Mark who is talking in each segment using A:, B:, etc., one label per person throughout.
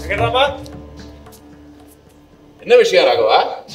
A: வெங்கட்ராமா
B: என்ன விஷயம் ராகவா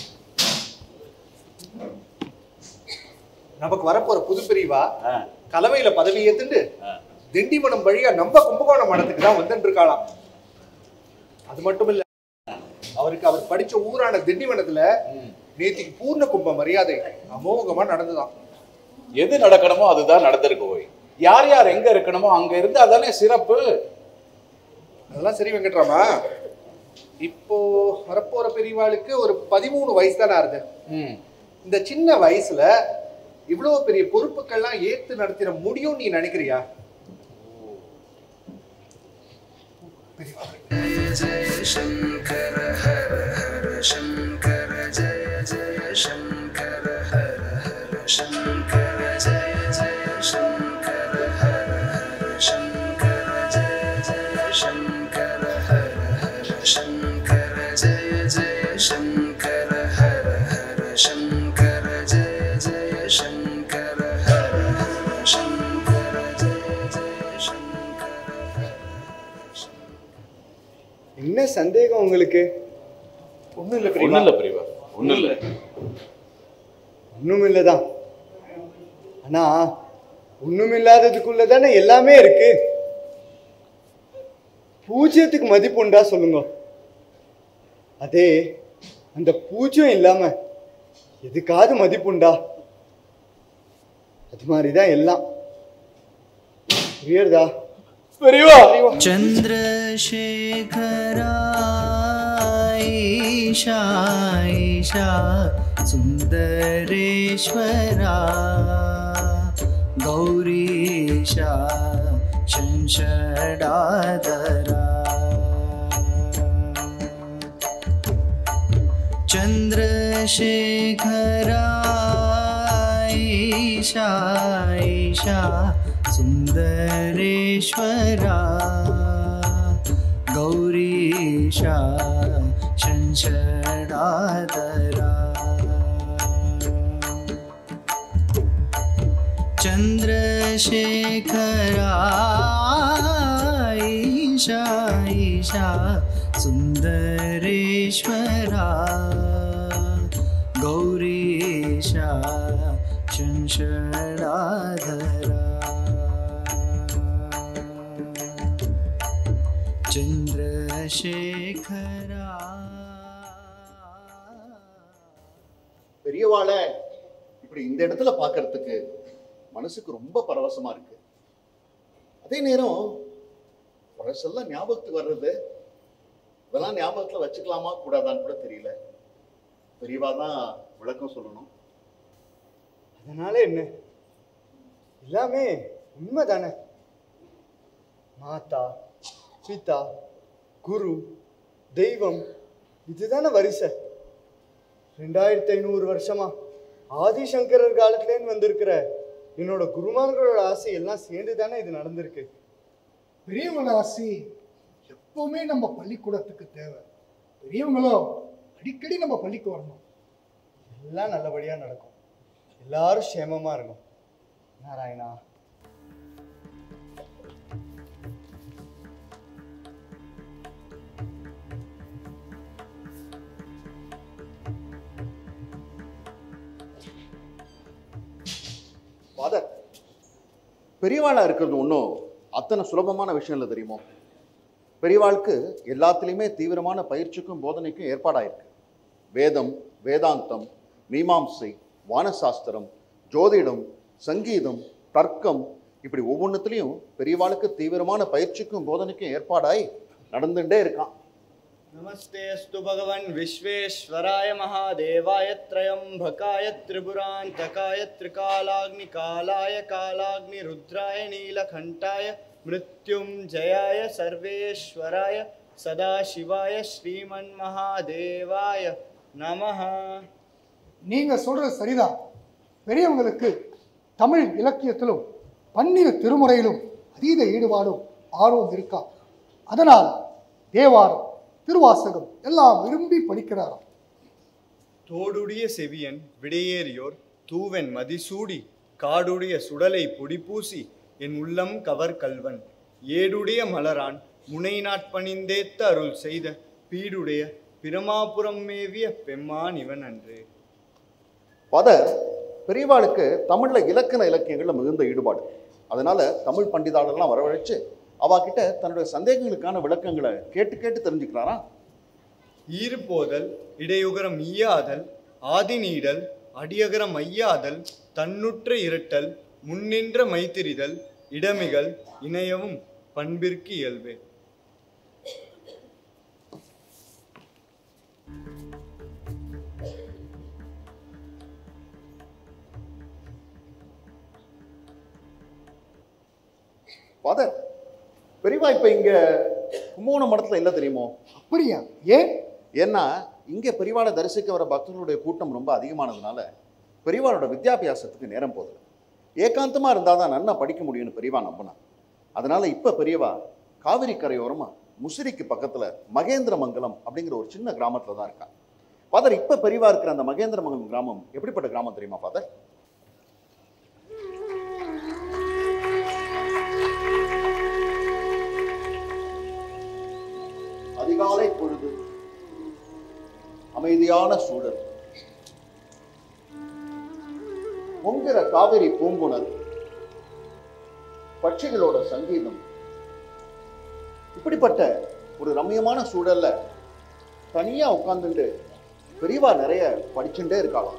C: நமக்கு வரப்போற புது பிரிவா கலவையில பதவி ஏத்துண்டு திண்டிவனம் வழியா நம்ம கும்பகோணம் மடத்துக்கு தான் வந்துட்டு இருக்காளாம் அது மட்டும் இல்ல அவருக்கு அவர் படிச்ச ஊரான திண்டிவனத்துல நேத்திக்கு பூர்ண கும்ப மரியாதை அமோகமா நடந்துதான்
B: எது நடக்கணுமோ அதுதான் நடந்திருக்கு போய் யார் யார் எங்க இருக்கணுமோ அங்க இருந்து அதானே சிறப்பு
C: அதெல்லாம் சரி வெங்கட்ராமா இப்போ வரப்போற பெரியவாளுக்கு ஒரு பதிமூணு வயசு தானே ஆறுது
B: ம்.
C: இந்த சின்ன வயசுல இவ்வளவு பெரிய பொறுப்புக்கள்லாம் ஏத்து நடத்திட முடியும் நீ நினைக்கிறியா
D: என்ன சந்தேகம் உங்களுக்கு
C: ஒண்ணும் இல்ல
B: ஒண்ணும் இல்ல பிரிவா ஒண்ணும் இல்ல
D: ஒண்ணும் இல்லதான் ஆனா ஒண்ணும் இல்லாததுக்குள்ள தானே எல்லாமே இருக்கு பூஜ்ஜியத்துக்கு மதிப்பு உண்டா சொல்லுங்க அதே அந்த பூஜ்யம் இல்லாம எதுக்காவது மதிப்பு உண்டா அது மாதிரிதான் எல்லாம் புரியுறதா
B: பிரிவா
E: चन्द्रशेखरा ईशा ईशा सुन्दरेश्वरा गौरीशा शंषडादरा चन्द्रशेखरा ईशा ईशा सुन्दरेश्वरा गौरीशा शंषडादरा चन्द्रशेखरा ईशा ईशा सुन्दरेश्वरा गौरीशा शंषडाधरा चन्द्रशेखरा
F: பெரியவாளை இப்படி இந்த இடத்துல பார்க்கறதுக்கு மனசுக்கு ரொம்ப பரவசமா இருக்கு அதே நேரம் பழசெல்லாம் ஞாபகத்துக்கு வர்றது இதெல்லாம் ஞாபகத்துல வச்சுக்கலாமா கூடாதான்னு கூட தெரியல பெரியவா தான் விளக்கம் சொல்லணும்
D: அதனால என்ன எல்லாமே உண்மைதானே மாதா பிதா குரு தெய்வம் இதுதானே வரிசை ரெண்டாயிரத்தி ஐநூறு வருஷமா ஆதிசங்கரர் காலத்துலேருந்து வந்திருக்கிற என்னோட குருமார்களோட ஆசை எல்லாம் சேர்ந்து தானே இது நடந்திருக்கு
G: பெரியவங்கள ஆசி எப்பவுமே நம்ம பள்ளிக்கூடத்துக்கு தேவை பெரியவங்களும் அடிக்கடி நம்ம பள்ளிக்கு வரணும்
D: எல்லாம் நல்லபடியா நடக்கும் எல்லாரும் சேமமா இருக்கும் நாராயணா
F: ஃபாதர் பெரியவாளா இருக்கிறது ஒன்றும் அத்தனை சுலபமான விஷயம் இல்லை தெரியுமோ பெரியவாளுக்கு எல்லாத்துலேயுமே தீவிரமான பயிற்சிக்கும் போதனைக்கும் ஏற்பாடாயிருக்கு வேதம் வேதாந்தம் மீமாம்சை வானசாஸ்திரம் ஜோதிடம் சங்கீதம் தர்க்கம் இப்படி ஒவ்வொன்றுத்துலேயும் பெரியவாளுக்கு தீவிரமான பயிற்சிக்கும் போதனைக்கும் ஏற்பாடாய் நடந்துட்டே இருக்கான்
D: नमस्ते अस्तु भगवन् विश्वेश्वराय महादेवाय त्रयम्बकाय त्रिपुरान्तकाय त्रिकालाग्निकालाय कालाग्निरुद्राय नीलकण्ठाय मृत्युञ्जयाय सर्वेश्वराय सदाशिवाय श्रीमन्महादेवाय नमः
G: நீங்க சொல்றது சரிதான் பெரியவங்களுக்கு தமிழ் இலக்கியத்திலும் பன்னிரு திருமுறையிலும் அதீத ஈடுபாடும் ஆர்வம் இருக்கா அதனால் தேவாரம் திருவாசகம் எல்லாம் விரும்பி படிக்கிறாராம்
D: தோடுடைய செவியன் விடையேறியோர் தூவன் மதிசூடி காடுடைய சுடலை பொடிபூசி என் உள்ளம் கவர் கல்வன் ஏடுடைய மலரான் முனை நாட்பணிந்தேத்த அருள் செய்த பீடுடைய பிரமாபுரம் மேவிய பெம்மான் இவன் அன்று
F: பதர் பெரியவாளுக்கு தமிழ்ல இலக்கண இலக்கியங்கள்ல மிகுந்த ஈடுபாடு அதனால தமிழ் பண்டிதாளர்லாம் வரவழைச்சு அவகிட்ட தன்னுடைய சந்தேகங்களுக்கான விளக்கங்களை கேட்டு கேட்டு தெரிஞ்சுக்கிறாராம்
D: ஈறுபோதல் இடையுகரம் ஈயாதல் ஆதிநீடல் அடியகரம் ஐயாதல் தன்னுற்ற இரட்டல் முன்னின்ற மைத்திரிதல் இடமிகள் இணையவும் பண்பிற்கு இயல்பே
F: பதர் பெரியவா இப்ப இங்க கும்பகோணம் மடத்துல இல்ல தெரியுமோ
G: அப்படியா ஏன்
F: ஏன்னா இங்கே பெரியவாளை தரிசிக்க வர பக்தர்களுடைய கூட்டம் ரொம்ப அதிகமானதுனால பெரியவாளோட வித்யாபியாசத்துக்கு நேரம் போகுது ஏகாந்தமாக இருந்தால் தான் நன்னா படிக்க முடியும்னு பெரியவா நம்பினான் அதனால இப்போ பெரியவா காவிரி கரையோரமா முசிறிக்கு பக்கத்தில் மகேந்திரமங்கலம் அப்படிங்கிற ஒரு சின்ன கிராமத்தில் தான் இருக்கா ஃபாதர் இப்போ பெரியவா இருக்கிற அந்த மகேந்திரமங்கலம் கிராமம் எப்படிப்பட்ட கிராமம் தெரியுமா ஃபாதர் அதிகாலை பொழுது அமைதியான சூழல் பொங்குற காவிரி பூங்குணல் பட்சிகளோட சங்கீதம் இப்படிப்பட்ட ஒரு ரம்மியமான சூழல்ல தனியா உட்கார்ந்துட்டு பெரியவா நிறைய படிச்சுட்டே இருக்காளாம்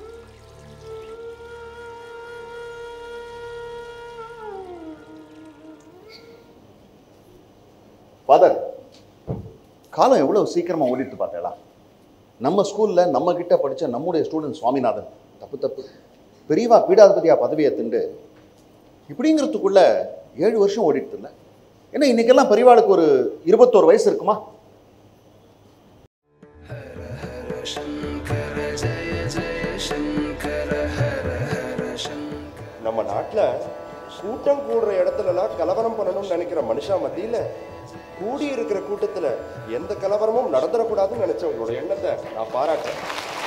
F: ஃபாதர் காலம் எவ்வளவு சீக்கிரமா ஓடிட்டு பார்த்தேளா நம்ம ஸ்கூல்ல நம்ம கிட்ட படிச்ச நம்முடைய ஸ்டூடெண்ட் சுவாமிநாதன் தப்பு தப்பு பெரியவா பீடாதிபதியா பதவியை திண்டு இப்படிங்கிறதுக்குள்ள ஏழு வருஷம் ஓடிட்டு இல்லை ஏன்னா இன்னைக்கெல்லாம் பெரியவாளுக்கு ஒரு இருபத்தோரு வயசு இருக்குமா
A: நம்ம நாட்டில் கூட்டம் கூடுற இடத்துலலாம் கலவரம் பண்ணணும்னு நினைக்கிற மனுஷா மத்தியில் கூடி இருக்கிற கூட்டத்தில் எந்த கலவரமும் நடந்துடக்கூடாதுன்னு நினைச்சவங்களோட எண்ணத்தை நான் பாராட்டுறேன்